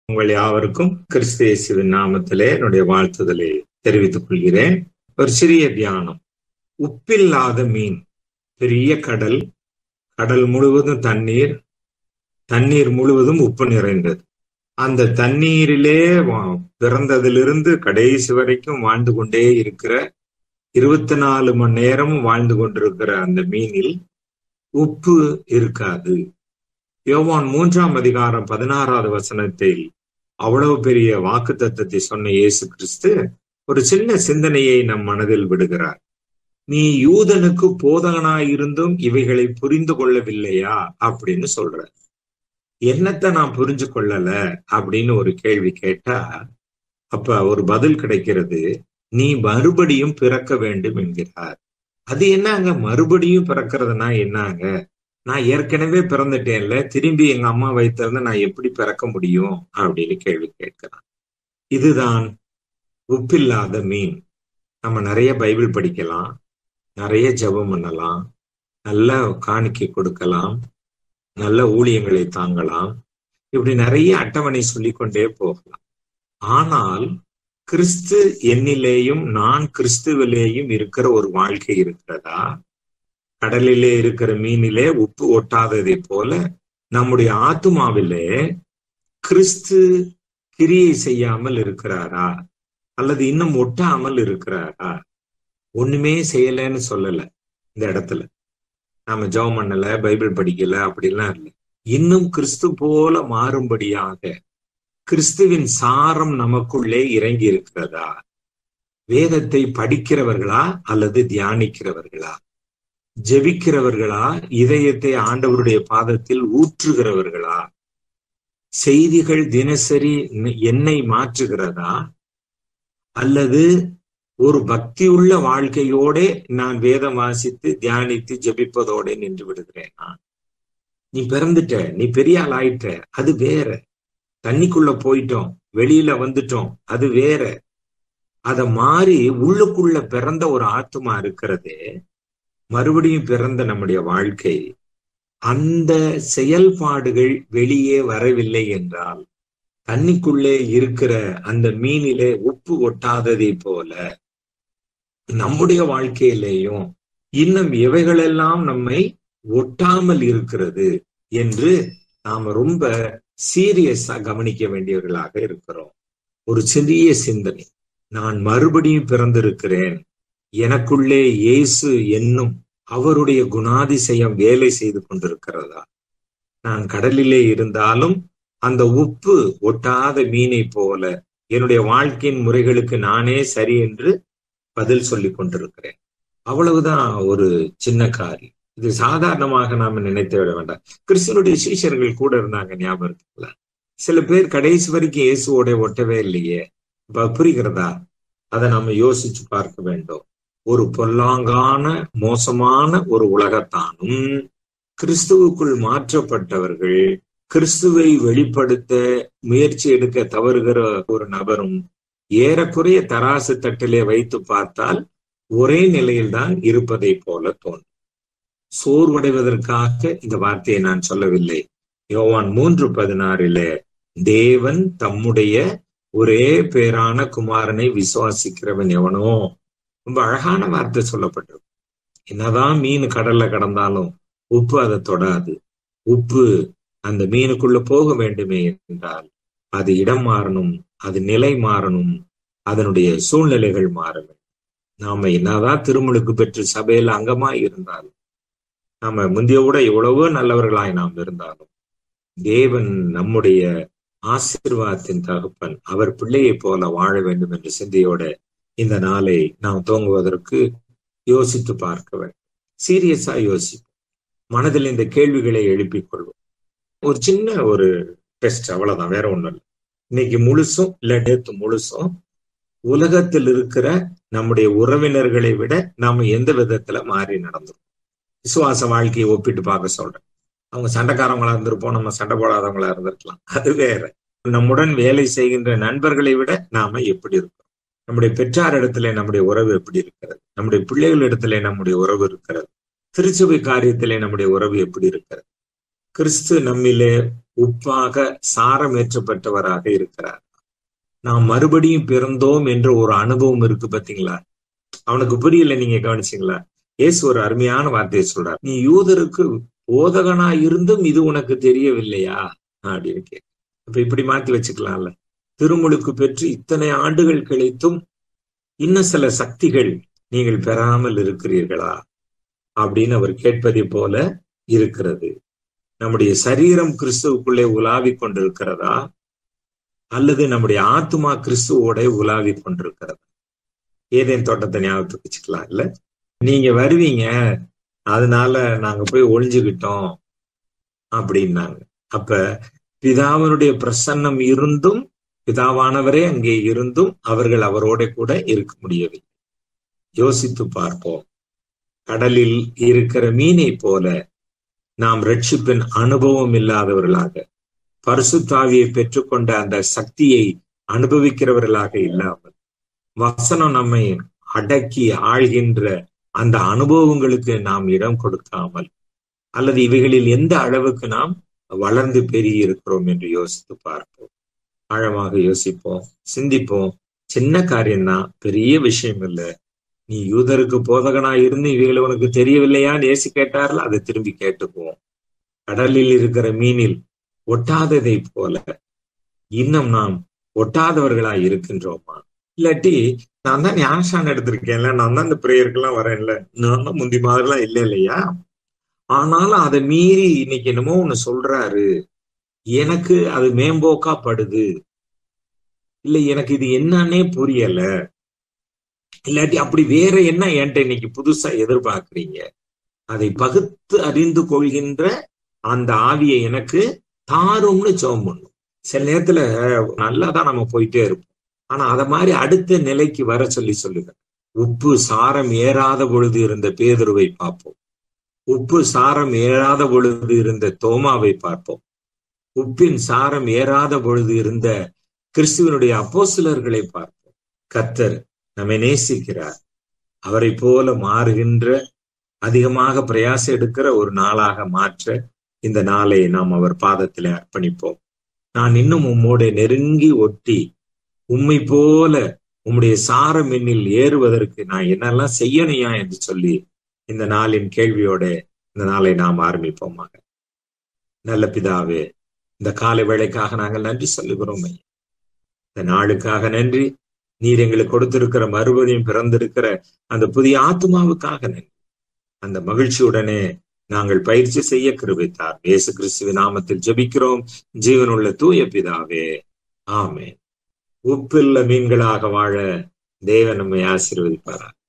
உங்கள் யாவருக்கும் கிறிஸ்து இயேசுவின் நாமத்திலே என்னுடைய வாழ்த்துதலை தெரிவித்துக் கொள்கிறேன் ஒரு சிறிய தியானம் உப்பில்லாத மீன் பெரிய கடல் கடல் முழுவதும் தண்ணீர் தண்ணீர் முழுவதும் உப்பு நிறைந்தது அந்த தண்ணீரிலே பிறந்ததிலிருந்து கடைசி வரைக்கும் வாழ்ந்து கொண்டே இருக்கிற இருபத்தி நாலு மணி நேரமும் வாழ்ந்து கொண்டிருக்கிற அந்த மீனில் உப்பு இருக்காது யோவான் மூன்றாம் அதிகாரம் பதினாறாவது வசனத்தில் அவ்வளவு பெரிய வாக்கு தத்துவத்தை சொன்ன இயேசு கிறிஸ்து ஒரு சின்ன சிந்தனையை நம் மனதில் விடுகிறார் நீ யூதனுக்கு போதகனாயிருந்தும் இவைகளை புரிந்து கொள்ளவில்லையா அப்படின்னு சொல்ற என்னத்தை நான் புரிஞ்சு கொள்ளல அப்படின்னு ஒரு கேள்வி கேட்டா அப்ப ஒரு பதில் கிடைக்கிறது நீ மறுபடியும் பிறக்க வேண்டும் என்கிறார் அது என்னங்க மறுபடியும் பிறக்கிறதுனா என்னங்க நான் ஏற்கனவே பிறந்துட்டேன்ல திரும்பி எங்க அம்மா வைத்திருந்த நான் எப்படி பிறக்க முடியும் அப்படின்னு கேள்வி கேட்கிறான் இதுதான் உப்பில்லாத மீன் நம்ம நிறைய பைபிள் படிக்கலாம் நிறைய ஜபம் பண்ணலாம் நல்ல காணிக்கை கொடுக்கலாம் நல்ல ஊழியங்களை தாங்கலாம் இப்படி நிறைய அட்டவணை சொல்லிக்கொண்டே போகலாம் ஆனால் கிறிஸ்து என்னிலேயும் நான் கிறிஸ்துவிலேயும் இருக்கிற ஒரு வாழ்க்கை இருக்கிறதா கடலிலே இருக்கிற மீனிலே உப்பு ஒட்டாததை போல நம்முடைய ஆத்மாவிலே கிறிஸ்து கிரியை செய்யாமல் இருக்கிறாரா அல்லது இன்னும் ஒட்டாமல் இருக்கிறாரா ஒண்ணுமே செய்யலைன்னு சொல்லல இந்த இடத்துல நாம ஜெபம் பண்ணல பைபிள் படிக்கல அப்படிலாம் இல்லை இன்னும் கிறிஸ்து போல மாறும்படியாக கிறிஸ்துவின் சாரம் நமக்குள்ளே இறங்கி இருக்கிறதா வேதத்தை படிக்கிறவர்களா அல்லது தியானிக்கிறவர்களா ஜெபிக்கிறவர்களா இதயத்தை ஆண்டவருடைய பாதத்தில் ஊற்றுகிறவர்களா செய்திகள் தினசரி என்னை மாற்றுகிறதா அல்லது ஒரு பக்தியுள்ள வாழ்க்கையோட நான் வேதம் வாசித்து தியானித்து ஜபிப்பதோட நின்று விடுகிறேனா நீ பிறந்துட்ட நீ பெரிய ஆள் ஆயிட்ட அது வேற தண்ணிக்குள்ள போயிட்டோம் வெளியில வந்துட்டோம் அது வேற அத மாறி உள்ளுக்குள்ள பிறந்த ஒரு ஆத்மா இருக்கிறதே மறுபடியும் பிறந்த நம்முடைய வாழ்க்கை அந்த செயல்பாடுகள் வெளியே வரவில்லை என்றால் தண்ணிக்குள்ளே இருக்கிற அந்த மீனிலே உப்பு ஒட்டாததை போல நம்முடைய வாழ்க்கையிலேயும் இன்னும் எவைகளெல்லாம் நம்மை ஒட்டாமல் இருக்கிறது என்று நாம ரொம்ப சீரியஸா கவனிக்க வேண்டியவர்களாக இருக்கிறோம் ஒரு சிறிய சிந்தனை நான் மறுபடியும் பிறந்திருக்கிறேன் எனக்குள்ளே இயேசு என்னும் அவருடைய குணாதிசயம் வேலை செய்து கொண்டிருக்கிறதா நான் கடலிலே இருந்தாலும் அந்த உப்பு ஒட்டாத மீனை போல என்னுடைய வாழ்க்கையின் முறைகளுக்கு நானே சரி என்று பதில் சொல்லி கொண்டிருக்கிறேன் அவ்வளவுதான் ஒரு சின்ன காரியம் இது சாதாரணமாக நாம நினைத்து விட வேண்டாம் கிறிஸ்தனுடைய சீஷர்கள் கூட இருந்தாங்க ஞாபகம் இருக்குல்ல சில பேர் கடைசி வரைக்கும் இயேசுவோட ஒட்டவே இல்லையே புரிகிறதா அதை நாம யோசிச்சு பார்க்க வேண்டும் ஒரு பொல்லாங்கான மோசமான ஒரு உலகத்தானும் கிறிஸ்துவுக்குள் மாற்றப்பட்டவர்கள் கிறிஸ்துவை வெளிப்படுத்த முயற்சி எடுக்க தவறுகிற ஒரு நபரும் ஏறக்குறைய தராசு தட்டிலே வைத்து பார்த்தால் ஒரே நிலையில்தான் இருப்பதை போல தோன்றும் சோர்வடைவதற்காக இந்த வார்த்தையை நான் சொல்லவில்லை யோவான் மூன்று பதினாறிலே தேவன் தம்முடைய ஒரே பேரான குமாரனை விசுவாசிக்கிறவன் எவனோ ரொம்ப அழகான வார்த்தை சொல்லப்பட்டிருக்கு என்னதான் மீன் கடல்ல கடந்தாலும் உப்பு அதை தொடாது உப்பு அந்த மீனுக்குள்ள போக வேண்டுமே என்றால் அது இடம் மாறணும் அது நிலை மாறணும் அதனுடைய சூழ்நிலைகள் மாற வேண்டும் நாம என்னதான் திருமுழுக்கு பெற்று சபையில அங்கமா இருந்தாலும் நாம முந்தைய விட எவ்வளவோ நல்லவர்களாய் நாம் இருந்தாலும் தேவன் நம்முடைய ஆசிர்வாதத்தின் தகப்பன் அவர் பிள்ளையை போல வாழ வேண்டும் என்ற சிந்தையோட இந்த நாளை நாம் துவங்குவதற்கு யோசித்து பார்க்க வேண்டும் சீரியஸா யோசிப்போம் மனதில் இந்த கேள்விகளை எழுப்பிக் கொள்வோம் ஒரு சின்ன ஒரு டெஸ்ட் அவ்வளவுதான் வேற ஒண்ணும் இல்லை இன்னைக்கு முழுசும் இல்ல நேத்து முழுசும் உலகத்தில் இருக்கிற நம்முடைய உறவினர்களை விட நாம எந்த விதத்துல மாறி நடந்துரும் விசுவாச வாழ்க்கையை ஒப்பிட்டு பார்க்க சொல்றேன் அவங்க சண்டைக்காரவங்களா இருந்திருப்போம் நம்ம சண்டை போடாதவங்களா இருந்திருக்கலாம் அது வேற நம்முடன் வேலை செய்கின்ற நண்பர்களை விட நாம எப்படி இருக்கோம் நம்முடைய பெற்றார் இடத்துல நம்முடைய உறவு எப்படி இருக்கிறது நம்முடைய பிள்ளைகள் இடத்துல நம்முடைய உறவு இருக்கிறது திருச்சபை காரியத்திலே நம்முடைய உறவு எப்படி இருக்கிறது கிறிஸ்து நம்மிலே உப்பாக சாரமேற்றப்பட்டவராக இருக்கிறார் நாம் மறுபடியும் பிறந்தோம் என்ற ஒரு அனுபவம் இருக்கு பாத்தீங்களா அவனுக்கு புரியல நீங்க கவனிச்சீங்களா ஏசு ஒரு அருமையான வார்த்தையை சொல்றார் நீ யூதருக்கு போதகனா இருந்தும் இது உனக்கு தெரியவில்லையா அப்படின்னு கேட்க அப்ப இப்படி மாத்தி வச்சுக்கலாம்ல திருமுழுக்கு பெற்று இத்தனை ஆண்டுகள் கழித்தும் இன்னும் சில சக்திகள் நீங்கள் பெறாமல் இருக்கிறீர்களா அப்படின்னு அவர் கேட்பதை போல இருக்கிறது நம்முடைய சரீரம் கிறிஸ்துவுக்குள்ளே உலாவி கொண்டிருக்கிறதா அல்லது நம்முடைய ஆத்மா கிறிஸ்துவோட உலாவி கொண்டிருக்கிறதா ஏதேன் தோட்டத்தை ஞாபகத்துக்கு வச்சுக்கலாம் இல்ல நீங்க வருவீங்க அதனால நாங்க போய் ஒளிஞ்சுக்கிட்டோம் அப்படின்னாங்க அப்ப பிதாவனுடைய பிரசன்னம் இருந்தும் பிதாவானவரே அங்கே இருந்தும் அவர்கள் அவரோட கூட இருக்க முடியவில்லை யோசித்து பார்ப்போம் கடலில் இருக்கிற மீனை போல நாம் ரட்சிப்பின் அனுபவம் இல்லாதவர்களாக பரிசுத்தாவியை பெற்றுக்கொண்ட அந்த சக்தியை அனுபவிக்கிறவர்களாக இல்லாமல் வசனம் நம்மை அடக்கி ஆழ்கின்ற அந்த அனுபவங்களுக்கு நாம் இடம் கொடுக்காமல் அல்லது இவைகளில் எந்த அளவுக்கு நாம் வளர்ந்து பெருகி இருக்கிறோம் என்று யோசித்து பார்ப்போம் ஆழமாக யோசிப்போம் சிந்திப்போம் சின்ன காரியம்தான் பெரிய விஷயம் இல்லை நீ யூதருக்கு போதகனா இருந்து இவைகள் உனக்கு தெரியவில்லையான்னு ஏசி கேட்டார்கள் அதை திரும்பி கேட்டுக்குவோம் கடலில் இருக்கிற மீனில் ஒட்டாததை போல இன்னும் நாம் ஒட்டாதவர்களா இருக்கின்றோமா இல்லாட்டி நான் தான் ஞானசான் எடுத்திருக்கேன்ல நான் தான் இந்த பிரேயருக்கெல்லாம் வரேன்ல நான் தான் முந்தி மாதிரிலாம் இல்லை இல்லையா ஆனாலும் அதை மீறி இன்னைக்கு என்னமோ ஒண்ணு சொல்றாரு எனக்கு அது மேம்போக்கா படுது இல்ல எனக்கு இது என்னன்னே புரியல இல்லாட்டி அப்படி வேற என்ன என்கிட்ட இன்னைக்கு புதுசா எதிர்பார்க்கறீங்க அதை பகுத்து அறிந்து கொள்கின்ற அந்த ஆவியை எனக்கு தாரும்னு ஜெபம் பண்ணும் சில நேரத்துல நல்லாதான் நம்ம போயிட்டே இருப்போம் ஆனா அத மாதிரி அடுத்த நிலைக்கு வர சொல்லி சொல்லுங்க உப்பு சாரம் ஏறாத பொழுது இருந்த பேதுருவை பார்ப்போம் உப்பு சாரம் ஏறாத பொழுது இருந்த தோமாவை பார்ப்போம் உப்பின் சாரம் ஏறாத பொழுது இருந்த கிறிஸ்துவனுடைய அப்போசிலர்களை பார்ப்போம் கத்தர் நம்மை நேசிக்கிறார் அவரை போல மாறுகின்ற அதிகமாக பிரயாசம் எடுக்கிற ஒரு நாளாக மாற்ற இந்த நாளை நாம் அவர் பாதத்தில் அர்ப்பணிப்போம் நான் இன்னும் உம்மோட நெருங்கி ஒட்டி உம்மை போல உம்முடைய சாரம் எண்ணில் ஏறுவதற்கு நான் என்னெல்லாம் செய்யணையா என்று சொல்லி இந்த நாளின் கேள்வியோட இந்த நாளை நாம் ஆரம்பிப்போமாக நல்ல பிதாவே இந்த காலை வேளைக்காக நாங்கள் நன்றி சொல்லுகிறோம் இந்த நாளுக்காக நன்றி நீர் எங்களுக்கு கொடுத்திருக்கிற மறுபடியும் பிறந்திருக்கிற அந்த புதிய ஆத்மாவுக்காக நன்றி அந்த மகிழ்ச்சியுடனே நாங்கள் பயிற்சி செய்ய கிருபித்தார் இயேசு கிறிஸ்துவின் நாமத்தில் ஜபிக்கிறோம் ஜீவனுள்ள தூய பிதாவே ஆமே உப்பில்ல மீன்களாக வாழ தேவன் நம்மை ஆசீர்வதிப்பாரா